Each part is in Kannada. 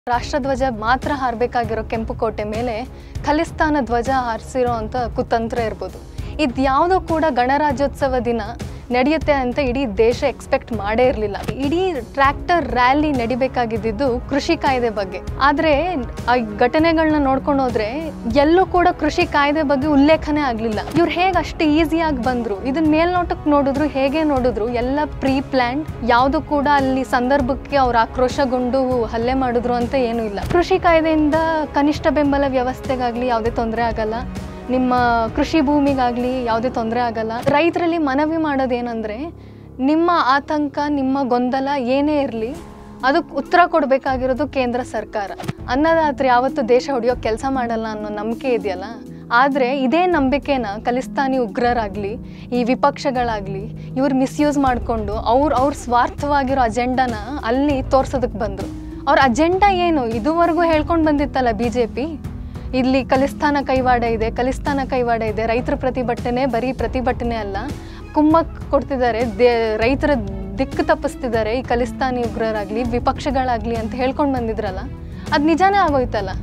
ರಾಷ್ಟ್ರಧ್ವಜ ಮಾತ್ರ ಹಾರಬೇಕಾಗಿರೋ ಕೆಂಪು ಕೋಟೆ ಮೇಲೆ ಖಲಿಸ್ತಾನ ಧ್ವಜ ಹಾರಿಸಿರೋ ಅಂತ ಕುತಂತ್ರ ಇರ್ಬೋದು ಇದ್ಯಾವುದೂ ಕೂಡ ಗಣರಾಜ್ಯೋತ್ಸವ ದಿನ ನಡೆಯುತ್ತೆ ಅಂತ ಇಡೀ ದೇಶ ಎಕ್ಸ್ಪೆಕ್ಟ್ ಮಾಡೇ ಇರಲಿಲ್ಲ ಇಡೀ ಟ್ರ್ಯಾಕ್ಟರ್ ರ್ಯಾಲಿ ನಡಿಬೇಕಾಗಿದ್ದು ಕೃಷಿ ಕಾಯ್ದೆ ಬಗ್ಗೆ ಆದರೆ ಆ ಘಟನೆಗಳನ್ನ ನೋಡ್ಕೊಂಡು ಹೋದ್ರೆ ಎಲ್ಲೂ ಕೂಡ ಕೃಷಿ ಕಾಯ್ದೆ ಬಗ್ಗೆ ಉಲ್ಲೇಖನೇ ಆಗಲಿಲ್ಲ ಇವ್ರು ಹೇಗೆ ಅಷ್ಟು ಈಸಿಯಾಗಿ ಬಂದರು ಇದನ್ನ ಮೇಲ್ನೋಟಕ್ಕೆ ನೋಡಿದ್ರು ಹೇಗೆ ನೋಡಿದ್ರು ಎಲ್ಲ ಪ್ರೀ ಪ್ಲ್ಯಾನ್ ಯಾವುದು ಕೂಡ ಅಲ್ಲಿ ಸಂದರ್ಭಕ್ಕೆ ಅವ್ರು ಆಕ್ರೋಶಗೊಂಡು ಹಲ್ಲೆ ಮಾಡಿದ್ರು ಅಂತ ಏನೂ ಇಲ್ಲ ಕೃಷಿ ಕಾಯ್ದೆಯಿಂದ ಕನಿಷ್ಠ ಬೆಂಬಲ ವ್ಯವಸ್ಥೆಗಾಗಲಿ ಯಾವುದೇ ತೊಂದರೆ ಆಗಲ್ಲ ನಿಮ್ಮ ಕೃಷಿ ಭೂಮಿಗಾಗಲಿ ಯಾವುದೇ ತೊಂದರೆ ಆಗಲ್ಲ ರೈತರಲ್ಲಿ ಮನವಿ ಮಾಡೋದೇನೆಂದರೆ ನಿಮ್ಮ ಆತಂಕ ನಿಮ್ಮ ಗೊಂದಲ ಏನೇ ಇರಲಿ ಅದಕ್ಕೆ ಉತ್ತರ ಕೊಡಬೇಕಾಗಿರೋದು ಕೇಂದ್ರ ಸರ್ಕಾರ ಅನ್ನದಾತ್ರಿ ಯಾವತ್ತು ದೇಶ ಹೊಡೆಯೋ ಕೆಲಸ ಮಾಡಲ್ಲ ಅನ್ನೋ ನಂಬಿಕೆ ಇದೆಯಲ್ಲ ಆದರೆ ಇದೇ ನಂಬಿಕೆನ ಖಲಿಸ್ತಾನಿ ಉಗ್ರರಾಗಲಿ ಈ ವಿಪಕ್ಷಗಳಾಗಲಿ ಇವ್ರು ಮಿಸ್ಯೂಸ್ ಮಾಡಿಕೊಂಡು ಅವ್ರು ಅವ್ರ ಸ್ವಾರ್ಥವಾಗಿರೋ ಅಜೆಂಡಾನ ಅಲ್ಲಿ ತೋರ್ಸೋದಕ್ಕೆ ಬಂದರು ಅವ್ರ ಅಜೆಂಡಾ ಏನು ಇದುವರೆಗೂ ಹೇಳ್ಕೊಂಡು ಬಂದಿತ್ತಲ್ಲ ಬಿ ಜೆ ಪಿ ಇಲ್ಲಿ ಖಲಿಸ್ತಾನ ಕೈವಾಡ ಇದೆ ಖಲಿಸ್ತಾನ ಕೈವಾಡ ಇದೆ ರೈತರ ಪ್ರತಿಭಟನೆ ಬರೀ ಪ್ರತಿಭಟನೆ ಅಲ್ಲ ಕುಮ್ಮಕ್ ಕೊಡ್ತಿದ್ದಾರೆ ದೇ ರೈತರ ದಿಕ್ಕು ತಪ್ಪಿಸ್ತಿದ್ದಾರೆ ಈ ಖಲಿಸ್ತಾನಿ ಉಗ್ರರಾಗಲಿ ವಿಪಕ್ಷಗಳಾಗಲಿ ಅಂತ ಹೇಳ್ಕೊಂಡು ಬಂದಿದ್ರಲ್ಲ ಅದು ನಿಜಾನೇ ಆಗೋಯ್ತಲ್ಲ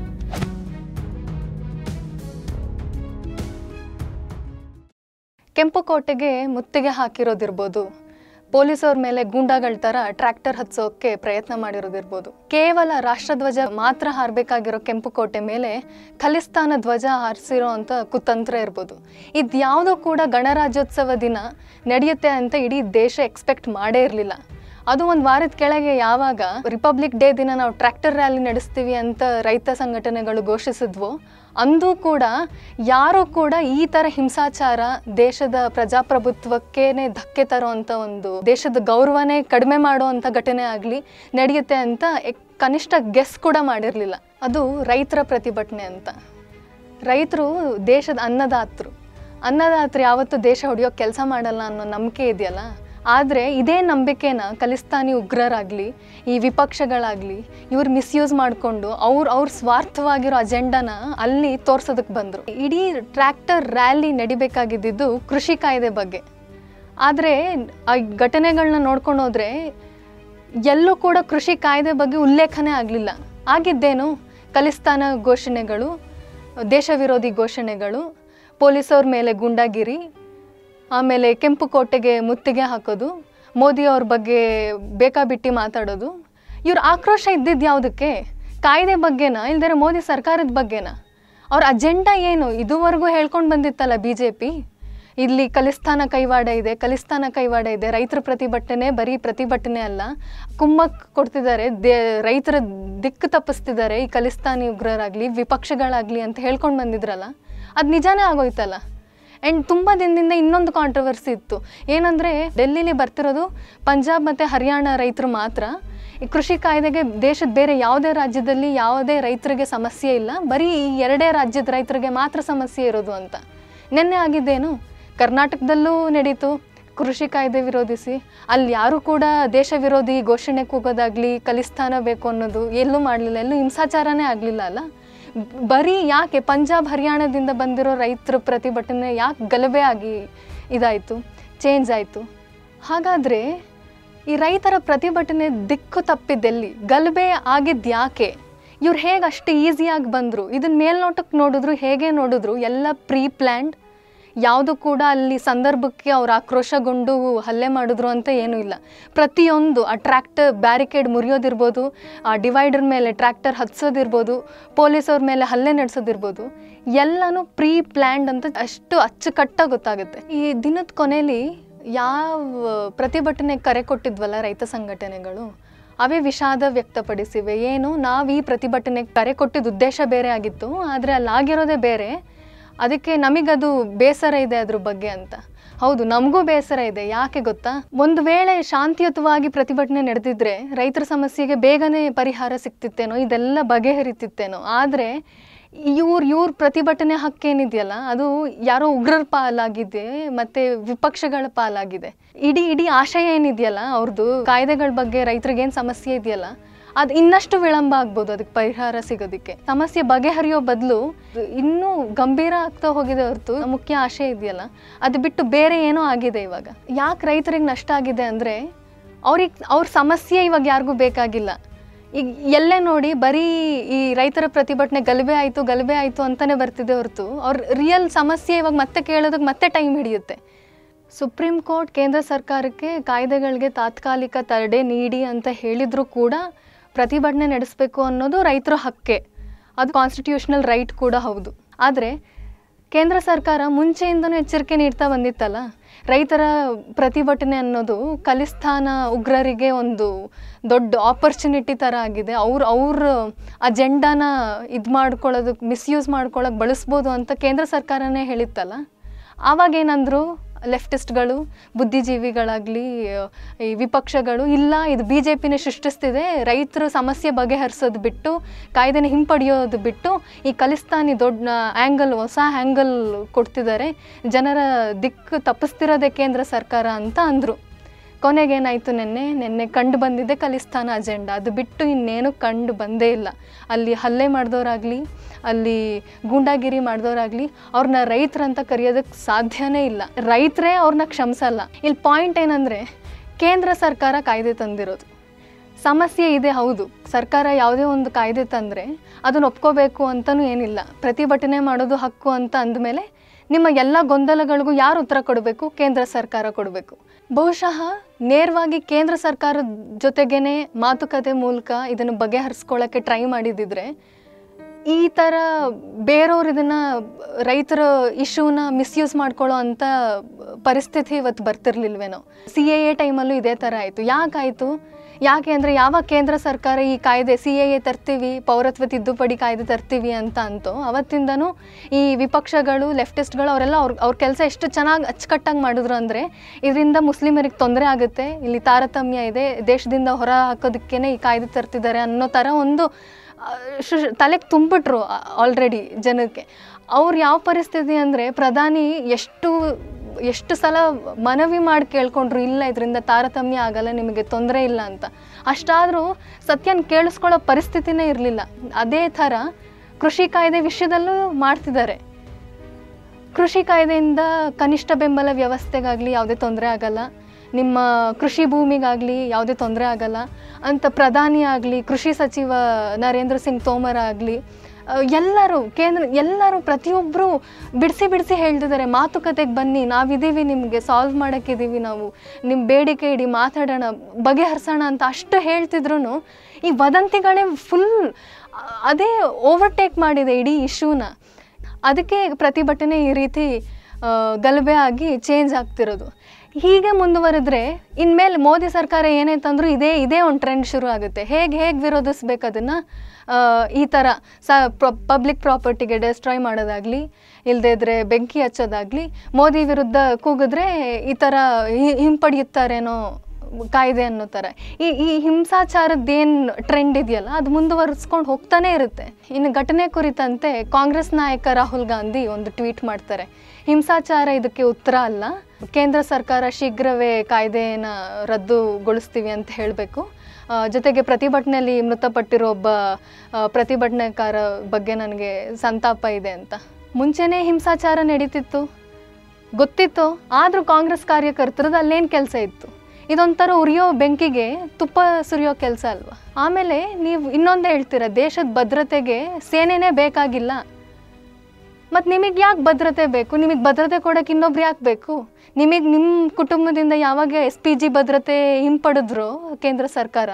ಕೆಂಪು ಕೋಟೆಗೆ ಮುತ್ತಿಗೆ ಹಾಕಿರೋದಿರ್ಬೋದು ಪೊಲೀಸವ್ರ ಮೇಲೆ ಗೂಂಡಾಗಳ ಥರ ಟ್ರ್ಯಾಕ್ಟರ್ ಹತ್ಸೋಕೆ ಪ್ರಯತ್ನ ಮಾಡಿರೋದಿರ್ಬೋದು ಕೇವಲ ರಾಷ್ಟ್ರಧ್ವಜ ಮಾತ್ರ ಹಾರಬೇಕಾಗಿರೋ ಕೆಂಪು ಕೋಟೆ ಮೇಲೆ ಖಲಿಸ್ತಾನ ಧ್ವಜ ಹಾರಿಸಿರೋ ಅಂತ ಕುತಂತ್ರ ಇರ್ಬೋದು ಇದ್ಯಾವುದೂ ಕೂಡ ಗಣರಾಜ್ಯೋತ್ಸವ ದಿನ ನಡೆಯುತ್ತೆ ಅಂತ ಇಡೀ ದೇಶ ಎಕ್ಸ್ಪೆಕ್ಟ್ ಮಾಡೇ ಇರಲಿಲ್ಲ ಅದು ಒಂದು ವಾರದ ಕೆಳಗೆ ಯಾವಾಗ ರಿಪಬ್ಲಿಕ್ ಡೇ ದಿನ ನಾವು ಟ್ರ್ಯಾಕ್ಟರ್ ರ್ಯಾಲಿ ನಡೆಸ್ತೀವಿ ಅಂತ ರೈತ ಸಂಘಟನೆಗಳು ಘೋಷಿಸಿದ್ವೋ ಅಂದೂ ಕೂಡ ಯಾರೂ ಕೂಡ ಈ ಥರ ಹಿಂಸಾಚಾರ ದೇಶದ ಪ್ರಜಾಪ್ರಭುತ್ವಕ್ಕೇನೆ ಧಕ್ಕೆ ತರೋವಂಥ ಒಂದು ದೇಶದ ಗೌರವನೇ ಕಡಿಮೆ ಮಾಡುವಂಥ ಘಟನೆ ಆಗಲಿ ನಡೆಯುತ್ತೆ ಅಂತ ಎಕ್- ಕನಿಷ್ಠ ಗೆಸ್ ಕೂಡ ಮಾಡಿರಲಿಲ್ಲ ಅದು ರೈತರ ಪ್ರತಿಭಟನೆ ಅಂತ ರೈತರು ದೇಶದ ಅನ್ನದಾತರು ಅನ್ನದಾತರು ಯಾವತ್ತೂ ದೇಶ ಹೊಡೆಯೋ ಕೆಲಸ ಮಾಡಲ್ಲ ಅನ್ನೋ ನಂಬಿಕೆ ಇದೆಯಲ್ಲ ಆದರೆ ಇದೇ ನಂಬಿಕೆನ ಖಲಿಸ್ತಾನಿ ಉಗ್ರರಾಗಲಿ ಈ ವಿಪಕ್ಷಗಳಾಗಲಿ ಇವ್ರು ಮಿಸ್ಯೂಸ್ ಮಾಡಿಕೊಂಡು ಅವ್ರು ಅವ್ರ ಸ್ವಾರ್ಥವಾಗಿರೋ ಅಜೆಂಡಾನ ಅಲ್ಲಿ ತೋರ್ಸೋದಕ್ಕೆ ಬಂದರು ಇಡೀ ಟ್ರ್ಯಾಕ್ಟರ್ ರ್ಯಾಲಿ ನಡಿಬೇಕಾಗಿದ್ದು ಕೃಷಿ ಕಾಯ್ದೆ ಬಗ್ಗೆ ಆದರೆ ಆ ಘಟನೆಗಳನ್ನ ನೋಡ್ಕೊಂಡು ಹೋದ್ರೆ ಎಲ್ಲೂ ಕೂಡ ಕೃಷಿ ಕಾಯ್ದೆ ಬಗ್ಗೆ ಉಲ್ಲೇಖನೇ ಆಗಲಿಲ್ಲ ಆಗಿದ್ದೇನು ಖಲಿಸ್ತಾನ ಘೋಷಣೆಗಳು ದೇಶ ವಿರೋಧಿ ಘೋಷಣೆಗಳು ಪೊಲೀಸವ್ರ ಮೇಲೆ ಗುಂಡಾಗಿರಿ ಆಮೇಲೆ ಕೆಂಪು ಕೋಟೆಗೆ ಮುತ್ತಿಗೆ ಹಾಕೋದು ಮೋದಿ ಅವ್ರ ಬಗ್ಗೆ ಬೇಕಾಬಿಟ್ಟಿ ಮಾತಾಡೋದು ಇವ್ರ ಆಕ್ರೋಶ ಇದ್ದಿದ್ದು ಯಾವುದಕ್ಕೆ ಕಾಯ್ದೆ ಬಗ್ಗೆನಾ ಇಲ್ದರೆ ಮೋದಿ ಸರ್ಕಾರದ ಬಗ್ಗೆನಾ ಅವ್ರ ಅಜೆಂಡಾ ಏನು ಇದುವರೆಗೂ ಹೇಳ್ಕೊಂಡು ಬಂದಿತ್ತಲ್ಲ ಬಿ ಜೆ ಪಿ ಇಲ್ಲಿ ಖಲಿಸ್ತಾನ ಕೈವಾಡ ಇದೆ ಖಲಿಸ್ತಾನ ಕೈವಾಡ ಇದೆ ರೈತರ ಪ್ರತಿಭಟನೆ ಬರೀ ಪ್ರತಿಭಟನೆ ಅಲ್ಲ ಕುಮ್ಮಕ್ ಕೊಡ್ತಿದ್ದಾರೆ ದೇ ರೈತರ ದಿಕ್ಕು ತಪ್ಪಿಸ್ತಿದ್ದಾರೆ ಈ ಖಲಿಸ್ತಾನಿ ಉಗ್ರರಾಗಲಿ ವಿಪಕ್ಷಗಳಾಗಲಿ ಅಂತ ಹೇಳ್ಕೊಂಡು ಬಂದಿದ್ರಲ್ಲ ಅದು ನಿಜಾನೇ ಆಗೋಯ್ತಲ್ಲ ಆ್ಯಂಡ್ ತುಂಬ ದಿನದಿಂದ ಇನ್ನೊಂದು ಕಾಂಟ್ರವರ್ಸಿ ಇತ್ತು ಏನಂದರೆ ಡೆಲ್ಲಿಲಿ ಬರ್ತಿರೋದು ಪಂಜಾಬ್ ಮತ್ತು ಹರಿಯಾಣ ರೈತರು ಮಾತ್ರ ಈ ಕೃಷಿ ಕಾಯ್ದೆಗೆ ದೇಶದ ಬೇರೆ ಯಾವುದೇ ರಾಜ್ಯದಲ್ಲಿ ಯಾವುದೇ ರೈತರಿಗೆ ಸಮಸ್ಯೆ ಇಲ್ಲ ಬರೀ ಈ ಎರಡೇ ರಾಜ್ಯದ ರೈತರಿಗೆ ಮಾತ್ರ ಸಮಸ್ಯೆ ಇರೋದು ಅಂತ ನಿನ್ನೆ ಆಗಿದ್ದೇನು ಕರ್ನಾಟಕದಲ್ಲೂ ನಡೀತು ಕೃಷಿ ಕಾಯ್ದೆ ವಿರೋಧಿಸಿ ಅಲ್ಲಿ ಯಾರೂ ಕೂಡ ದೇಶ ವಿರೋಧಿ ಘೋಷಣೆ ಕೂಗೋದಾಗಲಿ ಖಲಿಸ್ತಾನ ಬೇಕು ಅನ್ನೋದು ಎಲ್ಲೂ ಮಾಡಲಿಲ್ಲ ಎಲ್ಲೂ ಹಿಂಸಾಚಾರನೇ ಆಗಲಿಲ್ಲ ಅಲ್ಲ ಬರೀ ಯಾಕೆ ಪಂಜಾಬ್ ಹರಿಯಾಣದಿಂದ ಬಂದಿರೋ ರೈತರ ಪ್ರತಿಭಟನೆ ಯಾಕೆ ಗಲಭೆ ಆಗಿ ಇದಾಯಿತು ಚೇಂಜ್ ಆಯಿತು ಹಾಗಾದರೆ ಈ ರೈತರ ಪ್ರತಿಭಟನೆ ದಿಕ್ಕು ತಪ್ಪಿದ್ದೆಲ್ಲಿ ಗಲಭೆ ಆಗಿದ್ದು ಯಾಕೆ ಇವ್ರು ಹೇಗೆ ಅಷ್ಟು ಈಸಿಯಾಗಿ ಬಂದರು ಇದನ್ನ ಮೇಲ್ನೋಟಕ್ಕೆ ನೋಡಿದ್ರು ಹೇಗೆ ನೋಡಿದ್ರು ಎಲ್ಲ ಪ್ರೀ ಪ್ಲ್ಯಾನ್ಡ್ ಯಾವುದು ಕೂಡ ಅಲ್ಲಿ ಸಂದರ್ಭಕ್ಕೆ ಅವ್ರು ಆಕ್ರೋಶಗೊಂಡು ಹಲ್ಲೆ ಮಾಡಿದ್ರು ಅಂತ ಏನೂ ಇಲ್ಲ ಪ್ರತಿಯೊಂದು ಆ ಟ್ರ್ಯಾಕ್ಟರ್ ಬ್ಯಾರಿಕೇಡ್ ಮುರಿಯೋದಿರ್ಬೋದು ಆ ಡಿವೈಡರ್ ಮೇಲೆ ಟ್ರ್ಯಾಕ್ಟರ್ ಹತ್ಸೋದಿರ್ಬೋದು ಪೊಲೀಸವ್ರ ಮೇಲೆ ಹಲ್ಲೆ ನಡೆಸೋದಿರ್ಬೋದು ಎಲ್ಲನೂ ಪ್ರೀ ಪ್ಲ್ಯಾಂಡ್ ಅಂತ ಅಷ್ಟು ಅಚ್ಚುಕಟ್ಟಾಗಿ ಗೊತ್ತಾಗುತ್ತೆ ಈ ದಿನದ ಕೊನೆಯಲ್ಲಿ ಯಾವ ಪ್ರತಿಭಟನೆ ಕರೆ ಕೊಟ್ಟಿದ್ವಲ್ಲ ರೈತ ಸಂಘಟನೆಗಳು ಅವೇ ವಿಷಾದ ವ್ಯಕ್ತಪಡಿಸಿವೆ ಏನು ನಾವು ಈ ಪ್ರತಿಭಟನೆಗೆ ಕರೆ ಕೊಟ್ಟಿದ್ದ ಉದ್ದೇಶ ಬೇರೆ ಆಗಿತ್ತು ಆದರೆ ಅಲ್ಲಾಗಿರೋದೇ ಬೇರೆ ಅದಕ್ಕೆ ನಮಗದು ಬೇಸರ ಇದೆ ಅದ್ರ ಬಗ್ಗೆ ಅಂತ ಹೌದು ನಮಗೂ ಬೇಸರ ಇದೆ ಯಾಕೆ ಗೊತ್ತಾ ಒಂದು ವೇಳೆ ಶಾಂತಿಯುತವಾಗಿ ಪ್ರತಿಭಟನೆ ನಡೆದಿದ್ರೆ ರೈತರ ಸಮಸ್ಯೆಗೆ ಬೇಗನೆ ಪರಿಹಾರ ಸಿಕ್ತಿತ್ತೇನೋ ಇದೆಲ್ಲ ಬಗೆಹರಿತಿತ್ತೇನೋ ಆದರೆ ಇವ್ರ ಇವ್ರ ಪ್ರತಿಭಟನೆ ಹಕ್ಕೇನಿದೆಯಲ್ಲ ಅದು ಯಾರೋ ಉಗ್ರರ ಪಾಲಾಗಿದೆ ಮತ್ತೆ ವಿಪಕ್ಷಗಳ ಪಾಲಾಗಿದೆ ಇಡೀ ಇಡೀ ಆಶಯ ಏನಿದೆಯಲ್ಲ ಅವ್ರದ್ದು ಕಾಯ್ದೆಗಳ ಬಗ್ಗೆ ರೈತರಿಗೆ ಏನು ಸಮಸ್ಯೆ ಇದೆಯಲ್ಲ ಅದು ಇನ್ನಷ್ಟು ವಿಳಂಬ ಆಗ್ಬೋದು ಅದಕ್ಕೆ ಪರಿಹಾರ ಸಿಗೋದಕ್ಕೆ ಸಮಸ್ಯೆ ಬಗೆಹರಿಯೋ ಬದಲು ಇನ್ನೂ ಗಂಭೀರ ಆಗ್ತಾ ಹೋಗಿದೆ ಹೊರತು ಮುಖ್ಯ ಆಶೆ ಇದೆಯಲ್ಲ ಅದು ಬಿಟ್ಟು ಬೇರೆ ಏನೋ ಆಗಿದೆ ಇವಾಗ ಯಾಕೆ ರೈತರಿಗೆ ನಷ್ಟ ಆಗಿದೆ ಅಂದರೆ ಅವ್ರಿಗೆ ಅವ್ರ ಸಮಸ್ಯೆ ಇವಾಗ ಯಾರಿಗೂ ಬೇಕಾಗಿಲ್ಲ ಈಗ ಎಲ್ಲೇ ನೋಡಿ ಬರೀ ಈ ರೈತರ ಪ್ರತಿಭಟನೆ ಗಲಭೆ ಆಯಿತು ಗಲಭೆ ಆಯಿತು ಅಂತಲೇ ಬರ್ತಿದೆ ಹೊರತು ಅವ್ರ ರಿಯಲ್ ಸಮಸ್ಯೆ ಇವಾಗ ಮತ್ತೆ ಕೇಳೋದಕ್ಕೆ ಮತ್ತೆ ಟೈಮ್ ಹಿಡಿಯುತ್ತೆ ಸುಪ್ರೀಂ ಕೋರ್ಟ್ ಕೇಂದ್ರ ಸರ್ಕಾರಕ್ಕೆ ಕಾಯ್ದೆಗಳಿಗೆ ತಾತ್ಕಾಲಿಕ ತಡೆ ನೀಡಿ ಅಂತ ಹೇಳಿದರೂ ಕೂಡ ಪ್ರತಿಭಟನೆ ನಡೆಸಬೇಕು ಅನ್ನೋದು ರೈತರ ಹಕ್ಕೆ ಅದು ಕಾನ್ಸ್ಟಿಟ್ಯೂಷನಲ್ ರೈಟ್ ಕೂಡ ಹೌದು ಆದರೆ ಕೇಂದ್ರ ಸರ್ಕಾರ ಮುಂಚೆಯಿಂದನೂ ಎಚ್ಚರಿಕೆ ನೀಡ್ತಾ ಬಂದಿತ್ತಲ್ಲ ರೈತರ ಪ್ರತಿಭಟನೆ ಅನ್ನೋದು ಖಲಿಸ್ತಾನ ಉಗ್ರರಿಗೆ ಒಂದು ದೊಡ್ಡ ಆಪರ್ಚುನಿಟಿ ಥರ ಆಗಿದೆ ಅವ್ರು ಅವ್ರ ಅಜೆಂಡಾನ ಇದು ಮಾಡ್ಕೊಳ್ಳೋದಕ್ಕೆ ಮಿಸ್ಯೂಸ್ ಮಾಡ್ಕೊಳ್ಳೋಕೆ ಬಳಸ್ಬೋದು ಅಂತ ಕೇಂದ್ರ ಸರ್ಕಾರನೇ ಹೇಳಿತ್ತಲ್ಲ ಆವಾಗ ಏನಂದ್ರು ಲೆಫ್ಟಿಸ್ಟ್ಗಳು ಬುದ್ಧಿಜೀವಿಗಳಾಗಲಿ ಈ ವಿಪಕ್ಷಗಳು ಇಲ್ಲ ಇದು ಬಿ ಜೆ ಪಿನೇ ಸೃಷ್ಟಿಸ್ತಿದೆ ರೈತರ ಸಮಸ್ಯೆ ಬಗೆಹರಿಸೋದು ಬಿಟ್ಟು ಕಾಯ್ದೆನ ಹಿಂಪಡೆಯೋದು ಬಿಟ್ಟು ಈ ಖಲಿಸ್ತಾನಿ ದೊಡ್ಡ ಆ್ಯಂಗಲ್ ಹೊಸ ಆ್ಯಂಗಲ್ ಕೊಡ್ತಿದ್ದಾರೆ ಜನರ ದಿಕ್ಕು ತಪ್ಪಿಸ್ತಿರೋದೇ ಕೇಂದ್ರ ಸರ್ಕಾರ ಅಂತ ಅಂದರು ಕೊನೆಗೇನಾಯಿತು ನಿನ್ನೆ ನಿನ್ನೆ ಕಂಡು ಬಂದಿದ್ದೆ ಖಲಿಸ್ತಾನ ಅಜೆಂಡಾ ಅದು ಬಿಟ್ಟು ಇನ್ನೇನು ಕಂಡು ಬಂದೇ ಇಲ್ಲ ಅಲ್ಲಿ ಹಲ್ಲೆ ಮಾಡಿದವರಾಗಲಿ ಅಲ್ಲಿ ಗೂಂಡಾಗಿರಿ ಮಾಡಿದವರಾಗಲಿ ಅವ್ರನ್ನ ರೈತರಂತ ಕರೆಯೋದಕ್ಕೆ ಸಾಧ್ಯನೇ ಇಲ್ಲ ರೈತರೇ ಅವ್ರನ್ನ ಕ್ಷಮಿಸಲ್ಲ ಇಲ್ಲಿ ಪಾಯಿಂಟ್ ಏನಂದರೆ ಕೇಂದ್ರ ಸರ್ಕಾರ ಕಾಯ್ದೆ ತಂದಿರೋದು ಸಮಸ್ಯೆ ಇದೆ ಹೌದು ಸರ್ಕಾರ ಯಾವುದೇ ಒಂದು ಕಾಯ್ದೆ ತಂದರೆ ಅದನ್ನು ಒಪ್ಕೋಬೇಕು ಅಂತಲೂ ಏನಿಲ್ಲ ಪ್ರತಿಭಟನೆ ಮಾಡೋದು ಹಕ್ಕು ಅಂತ ಅಂದಮೇಲೆ ನಿಮ್ಮ ಎಲ್ಲ ಗೊಂದಲಗಳಿಗೂ ಯಾರು ಉತ್ತರ ಕೊಡಬೇಕು ಕೇಂದ್ರ ಸರ್ಕಾರ ಕೊಡಬೇಕು ಬಹುಶಃ ನೇರವಾಗಿ ಕೇಂದ್ರ ಸರ್ಕಾರದ ಜೊತೆಗೇನೆ ಮಾತುಕತೆ ಮೂಲಕ ಇದನ್ನು ಬಗೆಹರಿಸ್ಕೊಳ್ಳೋಕ್ಕೆ ಟ್ರೈ ಮಾಡಿದ್ದಿದ್ರೆ ಈ ಥರ ಬೇರೆಯವ್ರು ಇದನ್ನು ರೈತರ ಇಶ್ಯೂನ ಮಿಸ್ಯೂಸ್ ಮಾಡ್ಕೊಳ್ಳೋ ಅಂಥ ಪರಿಸ್ಥಿತಿ ಇವತ್ತು ಬರ್ತಿರ್ಲಿಲ್ವೇನೋ ಸಿ ಎ ಎ ಟೈಮಲ್ಲೂ ಇದೇ ಥರ ಆಯಿತು ಯಾಕಾಯಿತು ಯಾಕೆ ಅಂದರೆ ಯಾವಾಗ ಕೇಂದ್ರ ಸರ್ಕಾರ ಈ ಕಾಯ್ದೆ ಸಿ ಎ ಎ ತರ್ತೀವಿ ಪೌರತ್ವ ತಿದ್ದುಪಡಿ ಕಾಯ್ದೆ ತರ್ತೀವಿ ಅಂತ ಅಂತೋ ಅವತ್ತಿಂದನೂ ಈ ವಿಪಕ್ಷಗಳು ಲೆಫ್ಟಿಸ್ಟ್ಗಳು ಅವರೆಲ್ಲ ಅವ್ರ ಅವ್ರ ಕೆಲಸ ಎಷ್ಟು ಚೆನ್ನಾಗಿ ಅಚ್ಚುಕಟ್ಟಾಗಿ ಮಾಡಿದ್ರು ಅಂದರೆ ಇದರಿಂದ ಮುಸ್ಲಿಮರಿಗೆ ತೊಂದರೆ ಆಗುತ್ತೆ ಇಲ್ಲಿ ತಾರತಮ್ಯ ಇದೆ ದೇಶದಿಂದ ಹೊರ ಹಾಕೋದಕ್ಕೇ ಈ ಕಾಯ್ದೆ ತರ್ತಿದ್ದಾರೆ ಅನ್ನೋ ಥರ ಒಂದು ತಲೆಗೆ ತುಂಬಿಟ್ರು ಆಲ್ರೆಡಿ ಜನಕ್ಕೆ ಅವ್ರು ಯಾವ ಪರಿಸ್ಥಿತಿ ಅಂದರೆ ಪ್ರಧಾನಿ ಎಷ್ಟು ಎಷ್ಟು ಸಲ ಮನವಿ ಮಾಡಿ ಕೇಳ್ಕೊಂಡ್ರು ಇಲ್ಲ ಇದರಿಂದ ತಾರತಮ್ಯ ಆಗಲ್ಲ ನಿಮಗೆ ತೊಂದರೆ ಇಲ್ಲ ಅಂತ ಅಷ್ಟಾದರೂ ಸತ್ಯನ ಕೇಳಿಸ್ಕೊಳ್ಳೋ ಪರಿಸ್ಥಿತಿನೇ ಇರಲಿಲ್ಲ ಅದೇ ಥರ ಕೃಷಿ ಕಾಯ್ದೆ ವಿಷಯದಲ್ಲೂ ಮಾಡ್ತಿದ್ದಾರೆ ಕೃಷಿ ಕಾಯ್ದೆಯಿಂದ ಕನಿಷ್ಠ ಬೆಂಬಲ ವ್ಯವಸ್ಥೆಗಾಗಲಿ ಯಾವುದೇ ತೊಂದರೆ ಆಗಲ್ಲ ನಿಮ್ಮ ಕೃಷಿ ಭೂಮಿಗಾಗಲಿ ಯಾವುದೇ ತೊಂದರೆ ಆಗಲ್ಲ ಅಂತ ಪ್ರಧಾನಿ ಆಗಲಿ ಕೃಷಿ ಸಚಿವ ನರೇಂದ್ರ ಸಿಂಗ್ ತೋಮರ್ ಆಗಲಿ ಎಲ್ಲರೂ ಕೇಂದ್ರ ಎಲ್ಲರೂ ಪ್ರತಿಯೊಬ್ಬರು ಬಿಡಿಸಿ ಬಿಡಿಸಿ ಹೇಳ್ತಿದ್ದಾರೆ ಮಾತುಕತೆಗೆ ಬನ್ನಿ ನಾವಿದ್ದೀವಿ ನಿಮಗೆ ಸಾಲ್ವ್ ಮಾಡೋಕ್ಕಿದ್ದೀವಿ ನಾವು ನಿಮ್ಮ ಬೇಡಿಕೆ ಇಡಿ ಮಾತಾಡೋಣ ಬಗೆಹರಿಸೋಣ ಅಂತ ಅಷ್ಟು ಹೇಳ್ತಿದ್ರು ಈ ವದಂತಿಗಳೇ ಫುಲ್ ಅದೇ ಓವರ್ಟೇಕ್ ಮಾಡಿದೆ ಇಡೀ ಇಶ್ಯೂನ ಅದಕ್ಕೆ ಪ್ರತಿಭಟನೆ ಈ ರೀತಿ ಆ, ಗಲಭೆ ಆಗಿ ಚೇಂಜ್ ಆಗ್ತಿರೋದು ಹೀಗೆ ಮುಂದುವರೆದ್ರೆ ಇನ್ಮೇಲೆ ಮೋದಿ ಸರ್ಕಾರ ಏನೇ ತಂದರೂ ಇದೇ ಇದೇ ಒಂದು ಟ್ರೆಂಡ್ ಶುರು ಆಗುತ್ತೆ ಹೇಗೆ ಹೇಗೆ ವಿರೋಧಿಸ್ಬೇಕು ಅದನ್ನು ಈ ಥರ ಸ ಪಬ್ಲಿಕ್ ಪ್ರಾಪರ್ಟಿಗೆ ಡೆಸ್ಟ್ರಾಯ್ ಮಾಡೋದಾಗಲಿ ಇಲ್ಲದೇ ಇದ್ರೆ ಬೆಂಕಿ ಹಚ್ಚೋದಾಗಲಿ ಮೋದಿ ವಿರುದ್ಧ ಕೂಗಿದ್ರೆ ಈ ಥರ ಹಿ- ಹಿಂಪಡೆಯುತ್ತಾರೇನೋ ಕಾಯ್ದೆ ಅನ್ನೋ ಥರ ಈ ಈ ಹಿಂಸಾಚಾರದ್ದೇನು ಟ್ರೆಂಡ್ ಇದೆಯಲ್ಲ ಅದು ಮುಂದುವರಿಸ್ಕೊಂಡು ಹೋಗ್ತಾನೆ ಇರುತ್ತೆ ಇನ್ನು ಘಟನೆ ಕುರಿತಂತೆ ಕಾಂಗ್ರೆಸ್ ನಾಯಕ ರಾಹುಲ್ ಗಾಂಧಿ ಒಂದು ಟ್ವೀಟ್ ಮಾಡ್ತಾರೆ ಹಿಂಸಾಚಾರ ಇದಕ್ಕೆ ಉತ್ತರ ಅಲ್ಲ ಕೇಂದ್ರ ಸರ್ಕಾರ ಶೀಘ್ರವೇ ಕಾಯ್ದೆಯನ್ನು ರದ್ದುಗೊಳಿಸ್ತೀವಿ ಅಂತ ಹೇಳಬೇಕು ಜೊತೆಗೆ ಪ್ರತಿಭಟನೆಯಲ್ಲಿ ಮೃತಪಟ್ಟಿರೋ ಒಬ್ಬ ಆ, ಪ್ರತಿಭಟನೆಕಾರ ಬಗ್ಗೆ ನನಗೆ ಸಂತಾಪ ಇದೆ ಅಂತ ಮುಂಚೆನೇ ಹಿಂಸಾಚಾರ ನಡೀತಿತ್ತು ಗೊತ್ತಿತ್ತು ಆದರೂ ಕಾಂಗ್ರೆಸ್ ಕಾರ್ಯಕರ್ತರದ್ದು ಅಲ್ಲೇನು ಕೆಲಸ ಇತ್ತು ಇದೊಂಥರ ಉರಿಯೋ ಬೆಂಕಿಗೆ ತುಪ್ಪ ಸುರಿಯೋ ಕೆಲಸ ಅಲ್ವಾ ಆಮೇಲೆ ನೀವು ಇನ್ನೊಂದು ಹೇಳ್ತೀರ ದೇಶದ ಭದ್ರತೆಗೆ ಸೇನೆನೇ ಬೇಕಾಗಿಲ್ಲ ಮತ್ತು ನಿಮಗೆ ಯಾಕೆ ಭದ್ರತೆ ಬೇಕು ನಿಮಗೆ ಭದ್ರತೆ ಕೊಡೋಕೆ ಇನ್ನೊಬ್ರು ಯಾಕೆ ಬೇಕು ನಿಮಗೆ ನಿಮ್ಮ ಕುಟುಂಬದಿಂದ ಯಾವಾಗ ಎಸ್ ಪಿ ಜಿ ಭದ್ರತೆ ಹಿಂಪಡೆದ್ರು ಕೇಂದ್ರ ಸರ್ಕಾರ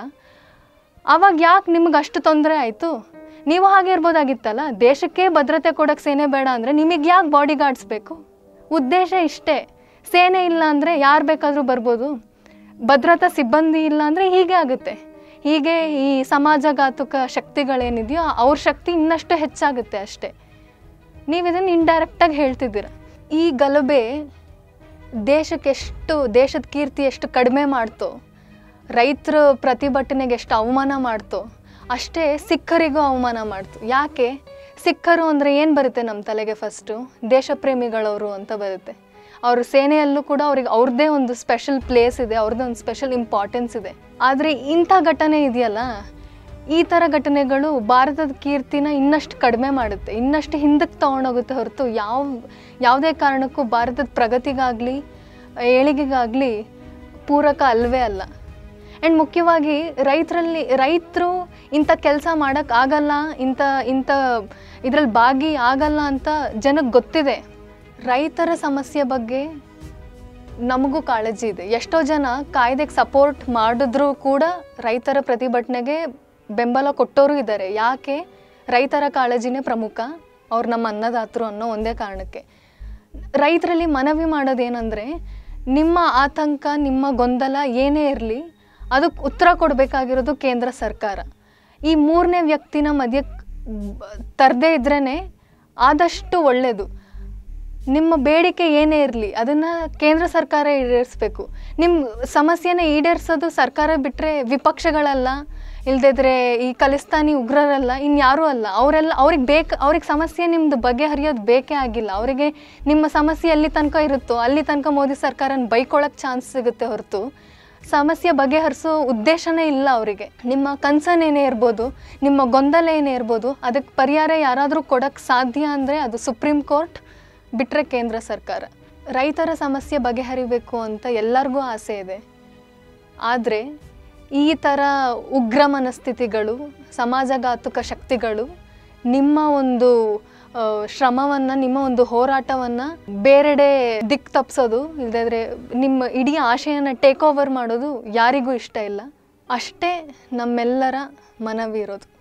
ಆವಾಗ ಯಾಕೆ ನಿಮ್ಗೆ ಅಷ್ಟು ತೊಂದರೆ ಆಯಿತು ನೀವು ಹಾಗೆ ಇರ್ಬೋದಾಗಿತ್ತಲ್ಲ ದೇಶಕ್ಕೆ ಭದ್ರತೆ ಕೊಡೋಕ್ಕೆ ಸೇನೆ ಬೇಡ ಅಂದರೆ ನಿಮಗೆ ಯಾಕೆ ಬಾಡಿ ಗಾರ್ಡ್ಸ್ ಬೇಕು ಉದ್ದೇಶ ಇಷ್ಟೇ ಸೇನೆ ಇಲ್ಲ ಅಂದರೆ ಯಾರು ಬೇಕಾದರೂ ಬರ್ಬೋದು ಭದ್ರತಾ ಸಿಬ್ಬಂದಿ ಇಲ್ಲ ಅಂದರೆ ಹೀಗೆ ಆಗುತ್ತೆ ಹೀಗೆ ಈ ಸಮಾಜಘಾತುಕ ಶಕ್ತಿಗಳೇನಿದೆಯೋ ಅವ್ರ ಶಕ್ತಿ ಇನ್ನಷ್ಟು ಹೆಚ್ಚಾಗುತ್ತೆ ಅಷ್ಟೇ ನೀವು ಇದನ್ನು ಇಂಡೈರೆಕ್ಟಾಗಿ ಹೇಳ್ತಿದ್ದೀರ ಈ ಗಲಭೆ ದೇಶಕ್ಕೆ ಎಷ್ಟು ದೇಶದ ಕೀರ್ತಿ ಎಷ್ಟು ಕಡಿಮೆ ಮಾಡ್ತೋ ರೈತರ ಪ್ರತಿಭಟನೆಗೆ ಎಷ್ಟು ಅವಮಾನ ಮಾಡ್ತೋ ಅಷ್ಟೇ ಸಿಖ್ಖರಿಗೂ ಅವಮಾನ ಮಾಡ್ತು ಯಾಕೆ ಸಿಖ್ಖರು ಅಂದರೆ ಏನು ಬರುತ್ತೆ ನಮ್ಮ ತಲೆಗೆ ಫಸ್ಟು ದೇಶಪ್ರೇಮಿಗಳವರು ಅಂತ ಬರುತ್ತೆ ಅವ್ರ ಸೇನೆಯಲ್ಲೂ ಕೂಡ ಅವ್ರಿಗೆ ಅವ್ರದ್ದೇ ಒಂದು ಸ್ಪೆಷಲ್ ಪ್ಲೇಸ್ ಇದೆ ಅವ್ರದ್ದೇ ಒಂದು ಸ್ಪೆಷಲ್ ಇಂಪಾರ್ಟೆನ್ಸ್ ಇದೆ ಆದರೆ ಇಂಥ ಘಟನೆ ಇದೆಯಲ್ಲ ಈ ಥರ ಘಟನೆಗಳು ಭಾರತದ ಕೀರ್ತಿನ ಇನ್ನಷ್ಟು ಕಡಿಮೆ ಮಾಡುತ್ತೆ ಇನ್ನಷ್ಟು ಹಿಂದಕ್ಕೆ ತೊಗೊಂಡೋಗುತ್ತೆ ಹೊರತು ಯಾವ ಯಾವುದೇ ಕಾರಣಕ್ಕೂ ಭಾರತದ ಪ್ರಗತಿಗಾಗಲಿ ಏಳಿಗೆಗಾಗಲಿ ಪೂರಕ ಅಲ್ವೇ ಅಲ್ಲ ಆ್ಯಂಡ್ ಮುಖ್ಯವಾಗಿ ರೈತರಲ್ಲಿ ರೈತರು ಇಂಥ ಕೆಲಸ ಮಾಡೋಕ್ಕೆ ಆಗಲ್ಲ ಇಂಥ ಇಂಥ ಇದರಲ್ಲಿ ಭಾಗಿ ಆಗಲ್ಲ ಅಂತ ಜನಕ್ಕೆ ಗೊತ್ತಿದೆ ರೈತರ ಸಮಸ್ಯೆ ಬಗ್ಗೆ ನಮಗೂ ಕಾಳಜಿ ಇದೆ ಎಷ್ಟೋ ಜನ ಕಾಯ್ದೆಗೆ ಸಪೋರ್ಟ್ ಮಾಡಿದ್ರೂ ಕೂಡ ರೈತರ ಪ್ರತಿಭಟನೆಗೆ ಬೆಂಬಲ ಕೊಟ್ಟೋರು ಇದ್ದಾರೆ ಯಾಕೆ ರೈತರ ಕಾಳಜಿನೇ ಪ್ರಮುಖ ಅವ್ರು ನಮ್ಮ ಅನ್ನದಾತರು ಅನ್ನೋ ಒಂದೇ ಕಾರಣಕ್ಕೆ ರೈತರಲ್ಲಿ ಮನವಿ ಮಾಡೋದೇನೆಂದರೆ ನಿಮ್ಮ ಆತಂಕ ನಿಮ್ಮ ಗೊಂದಲ ಏನೇ ಇರಲಿ ಅದಕ್ಕೆ ಉತ್ತರ ಕೊಡಬೇಕಾಗಿರೋದು ಕೇಂದ್ರ ಸರ್ಕಾರ ಈ ಮೂರನೇ ವ್ಯಕ್ತಿನ ಮಧ್ಯೆ ತರದೇ ಇದ್ರೇ ಆದಷ್ಟು ಒಳ್ಳೆಯದು ನಿಮ್ಮ ಬೇಡಿಕೆ ಏನೇ ಇರಲಿ ಅದನ್ನು ಕೇಂದ್ರ ಸರ್ಕಾರ ಈಡೇರಿಸ್ಬೇಕು ನಿಮ್ಮ ಸಮಸ್ಯೆನ ಈಡೇರಿಸೋದು ಸರ್ಕಾರ ಬಿಟ್ಟರೆ ವಿಪಕ್ಷಗಳಲ್ಲ ಇಲ್ದಿದ್ರೆ ಈ ಖಲಿಸ್ತಾನಿ ಉಗ್ರರಲ್ಲ ಇನ್ಯಾರೂ ಅಲ್ಲ ಅವರೆಲ್ಲ ಅವ್ರಿಗೆ ಬೇಕು ಅವ್ರಿಗೆ ಸಮಸ್ಯೆ ನಿಮ್ಮದು ಬಗೆಹರಿಯೋದು ಬೇಕೇ ಆಗಿಲ್ಲ ಅವರಿಗೆ ನಿಮ್ಮ ಸಮಸ್ಯೆ ಎಲ್ಲಿ ತನಕ ಇರುತ್ತೋ ಅಲ್ಲಿ ತನಕ ಮೋದಿ ಸರ್ಕಾರನ ಬೈಕೊಳ್ಳೋಕೆ ಚಾನ್ಸ್ ಸಿಗುತ್ತೆ ಹೊರತು ಸಮಸ್ಯೆ ಬಗೆಹರಿಸೋ ಉದ್ದೇಶನೇ ಇಲ್ಲ ಅವರಿಗೆ ನಿಮ್ಮ ಕನ್ಸರ್ನ್ ಏನೇ ಇರ್ಬೋದು ನಿಮ್ಮ ಗೊಂದಲ ಏನೇ ಇರ್ಬೋದು ಅದಕ್ಕೆ ಪರಿಹಾರ ಯಾರಾದರೂ ಕೊಡೋಕ್ಕೆ ಸಾಧ್ಯ ಅಂದರೆ ಅದು ಸುಪ್ರೀಂ ಕೋರ್ಟ್ ಬಿಟ್ಟರೆ ಕೇಂದ್ರ ಸರ್ಕಾರ ರೈತರ ಸಮಸ್ಯೆ ಬಗೆಹರಿಬೇಕು ಅಂತ ಎಲ್ಲರಿಗೂ ಆಸೆ ಇದೆ ಆದರೆ ಈ ಥರ ಉಗ್ರ ಮನಸ್ಥಿತಿಗಳು ಸಮಾಜಘಾತುಕ ಶಕ್ತಿಗಳು ನಿಮ್ಮ ಒಂದು ಶ್ರಮವನ್ನು ನಿಮ್ಮ ಒಂದು ಹೋರಾಟವನ್ನು ಬೇರೆಡೆ ದಿಕ್ ತಪ್ಪಿಸೋದು ಇಲ್ಲದಿದ್ರೆ ನಿಮ್ಮ ಇಡೀ ಆಶಯನ ಟೇಕ್ ಓವರ್ ಮಾಡೋದು ಯಾರಿಗೂ ಇಷ್ಟ ಇಲ್ಲ ಅಷ್ಟೇ ನಮ್ಮೆಲ್ಲರ ಮನವಿ ಇರೋದು